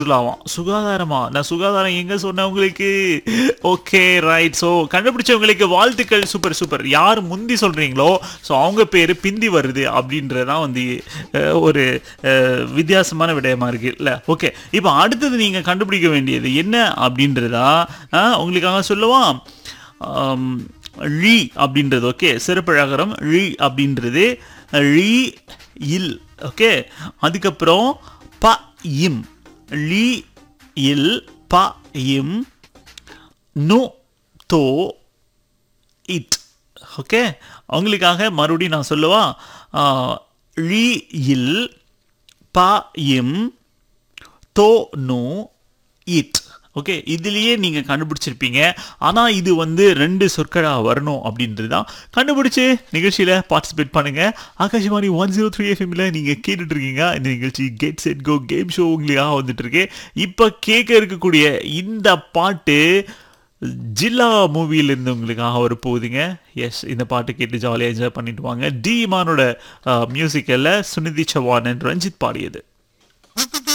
சுற்றுலாவாம் சுகாதாரமா நான் சுகாதாரம் எங்க சொன்னேன் உங்களுக்கு ஓகே ரைட் ஸோ கண்டுபிடிச்சவங்களுக்கு வாழ்த்துக்கள் சூப்பர் சூப்பர் யார் முந்தி சொல்றீங்களோ ஸோ அவங்க பேர் பிந்தி வருது அப்படின்றதான் வந்து அஹ், ஒரு அஹ், வித்தியாசமான விடயமா இருக்கு இல்ல ஓகே இப்போ அடுத்தது நீங்க கண்டுபிடிக்க வேண்டியது என்ன அப்படின்றதா அஹ், உங்களுக்காக சொல்லவா ஆம், ழி அப்படின்றது ஓகே சிறப்பழகரம் ழி அப்படின்றது ழி இல் ஓகே அதுக்கப்புறம் ப இம் லி இல் ப இம் நு தோ இட் ஓகே அவங்களுக்காக மறுபடியும் நான் சொல்லவா ஆ, ழி இல் ப இம் தோ நோ இட் ஓகே இதுலயே நீங்க கண்டுபிடிச்சிருப்பீங்க ஆனா இது வந்து ரெண்டு சொற்களா வரணும் அப்படின்றது தான் கண்டுபிடிச்சு நிகழ்ச்சியில பார்ட்டிசிபேட் பண்ணுங்க ஆகாஷவாணி ஒன் ஜீரோ த்ரீ எஃப்எம்ல நீங்க கேட்டுட்டு இருக்கீங்க இந்த நிகழ்ச்சி get set go game show உங்களுக்காக வந்துட்டு இருக்கு இப்ப கேட்க இருக்கக்கூடிய இந்த பாட்டு ஜில்லா மூவியில இருந்து உங்களுக்காக ஒரு போகுதுங்க எஸ் இந்த பாட்டு கேட்டு ஜாலியாக என்ஜாய் பண்ணிட்டு வாங்க டி இமானோட மியூசிக்கல்ல சுனிதி சவான் ரஞ்சித் பாடியது